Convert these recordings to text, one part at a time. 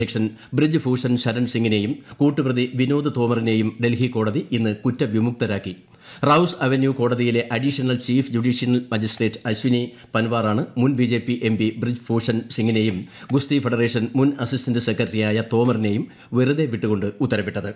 അധ്യക്ഷൻ ബ്രിജ് ഭൂഷൺ ശരൺ സിംഗിനെയും കൂട്ടുപ്രതി വിനോദ് തോമറിനെയും ഡൽഹി കോടതി ഇന്ന് കുറ്റവിമുക്തരാക്കി റൌസ് അവന്യൂ കോടതിയിലെ additional chief judicial magistrate Ashwini പൻവാറാണ് മുൻ B J P M P Brij Bhushan സിംഗിനെയും ഗുസ്തി ഫെഡറേഷൻ മുൻ അസിസ്റ്റന്റ് സെക്രട്ടറിയായ തോമറിനെയും വെറുതെ വിട്ടുകൊണ്ട് ഉത്തരവിട്ടത്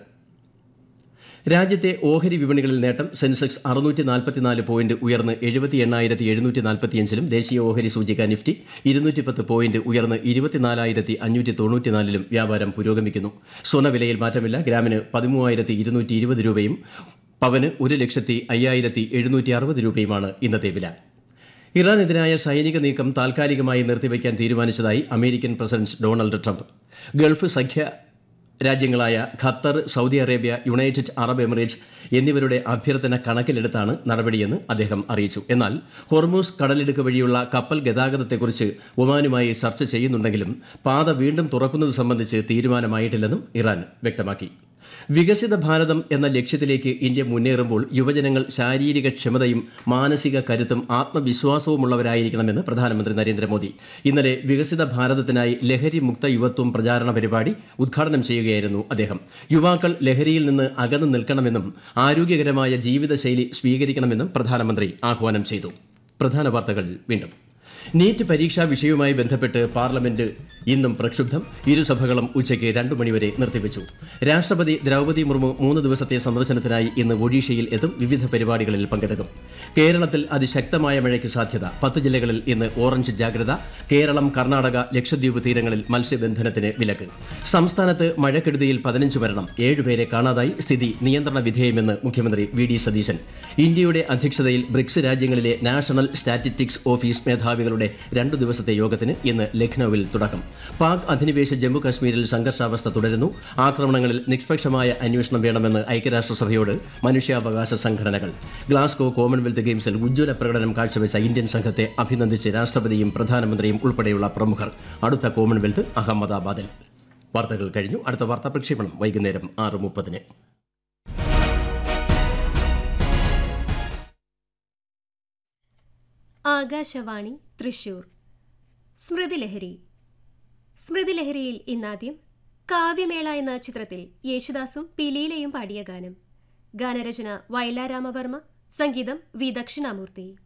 രാജ്യത്തെ ഓഹരി വിപണികളിൽ നേട്ടം സെൻസെക്സ് അറുന്നൂറ്റി നാൽപ്പത്തിനാല് പോയിന്റ് ഉയർന്ന് എഴുപത്തി എണ്ണായിരത്തി എഴുന്നൂറ്റി നാൽപ്പത്തിയഞ്ചിലും ദേശീയ ഓഹരി സൂചിക നിഫ്റ്റി ഇരുന്നൂറ്റി പത്ത് പോയിന്റ് ഉയർന്ന് ഇരുപത്തിനാലായിരത്തി അഞ്ഞൂറ്റി തൊണ്ണൂറ്റിനാലിലും വ്യാപാരം പുരോഗമിക്കുന്നു സ്വർണ്ണവിലയിൽ മാറ്റമില്ല ഗ്രാമിന് പതിമൂവായിരത്തി ഇരുന്നൂറ്റി ഇരുപത് രൂപയും പവന് ഒരു ലക്ഷത്തി അയ്യായിരത്തി എഴുന്നൂറ്റി അറുപത് രൂപയുമാണ് ഇന്നത്തെ വില ഇറാനെതിരായ സൈനിക നീക്കം താൽക്കാലികമായി നിർത്തിവെക്കാൻ തീരുമാനിച്ചതായി American president Donald Trump Gulf സഖ്യ രാജ്യങ്ങളായ Qatar Saudi Arabia United Arab Emirates എന്നിവരുടെ അഭ്യർത്ഥന കണക്കിലെടുത്താണ് നടപടിയെന്ന് അദ്ദേഹം അറിയിച്ചു എന്നാൽ ഹൊർമൂസ് കടലിടുക്ക് വഴിയുള്ള കപ്പൽ ഗതാഗതത്തെക്കുറിച്ച് ഒമാനുമായി ചർച്ച ചെയ്യുന്നുണ്ടെങ്കിലും പാത വീണ്ടും തുറക്കുന്നത് സംബന്ധിച്ച് തീരുമാനമായിട്ടില്ലെന്നും ഇറാൻ വ്യക്തമാക്കി വികസിത ഭാരതം എന്ന ലക്ഷ്യത്തിലേക്ക് ഇന്ത്യ മുന്നേറുമ്പോൾ യുവജനങ്ങൾ ശാരീരിക ക്ഷമതയും മാനസിക കരുത്തും ആത്മവിശ്വാസവുമുള്ളവരായിരിക്കണമെന്ന് പ്രധാനമന്ത്രി നരേന്ദ്രമോദി ഇന്നലെ വികസിത ഭാരതത്തിനായി ലഹരി മുക്ത യുവത്വം പ്രചാരണ പരിപാടി ഉദ്ഘാടനം ചെയ്യുകയായിരുന്നു അദ്ദേഹം യുവാക്കൾ ലഹരിയിൽ നിന്ന് അകന്നു നിൽക്കണമെന്നും ആരോഗ്യകരമായ ജീവിതശൈലി സ്വീകരിക്കണമെന്നും പ്രധാനമന്ത്രി ആഹ്വാനം ചെയ്തു പ്രധാന വാർത്തകൾ വീണ്ടും നീറ്റ് പരീക്ഷാ വിഷയവുമായി ബന്ധപ്പെട്ട് പാർലമെന്റ് ഇന്നും പ്രക്ഷുബ്ധം ഇരുസഭകളും ഉച്ചയ്ക്ക് രണ്ടു മണിവരെ നിർത്തിവച്ചു രാഷ്ട്രപതി ദ്രൗപദി മുർമു മൂന്ന് ദിവസത്തെ സന്ദർശനത്തിനായി ഇന്ന് ഒഡീഷയിൽ എത്തും വിവിധ പരിപാടികളിൽ പങ്കെടുക്കും കേരളത്തിൽ അതിശക്തമായ മഴയ്ക്ക് സാധ്യത പത്ത് ജില്ലകളിൽ ഇന്ന് ഓറഞ്ച് ജാഗ്രത കേരളം കർണാടക ലക്ഷദ്വീപ് തീരങ്ങളിൽ മത്സ്യബന്ധനത്തിന് വിലക്ക് സംസ്ഥാനത്ത് മഴക്കെടുതിയിൽ പതിനഞ്ച് മരണം ഏഴുപേരെ കാണാതായി സ്ഥിതി നിയന്ത്രണ വിധേയമെന്ന് മുഖ്യമന്ത്രി വി ഡി സതീശൻ ഇന്ത്യയുടെ അധ്യക്ഷതയിൽ ബ്രിക്സ് രാജ്യങ്ങളിലെ നാഷണൽ സ്റ്റാറ്റിസ്റ്റിക്സ് ഓഫീസ് മേധാവികളുടെ രണ്ടു ദിവസത്തെ യോഗത്തിന് ഇന്ന് ലഖ്നൌവിൽ തുടക്കം പാക് അധിനിവേശ ജമ്മു കശ്മീരിൽ സംഘർഷാവസ്ഥ തുടരുന്നു ആക്രമണങ്ങളിൽ നിഷ്പക്ഷമായ അന്വേഷണം വേണമെന്ന് ഐക്യരാഷ്ട്രസഭയോട് മനുഷ്യാവകാശ സംഘടനകൾ ഗ്ലാസ്കോ കോമൺവെൽത്ത് ഗെയിംസിൽ ഉജ്ജ്വല പ്രകടനം കാഴ്ചവെച്ച ഇന്ത്യൻ സംഘത്തെ അഭിനന്ദിച്ച് രാഷ്ട്രപതിയും പ്രധാനമന്ത്രിയും ഉൾപ്പെടെയുള്ള പ്രമുഖർ അടുത്ത കോമൺവെൽത്ത് അഹമ്മദാബാദിൽ വാർത്തകൾ കഴിഞ്ഞു അടുത്ത വാർത്താ പ്രക്ഷേപണം വൈകുന്നേരം ആറ് മുപ്പതിന് ആകാശവാണി തൃശൂർ സ്മൃതിലഹരി സ്മൃതിലഹരിയിൽ ഇന്നാദ്യം കാവ്യമേള എന്ന ചിത്രത്തിൽ യേശുദാസും പിലീലയും പാടിയ ഗാനം ഗാനരചന വയലാരാമവർമ്മ സംഗീതം വി ദക്ഷിണാമൂർത്തി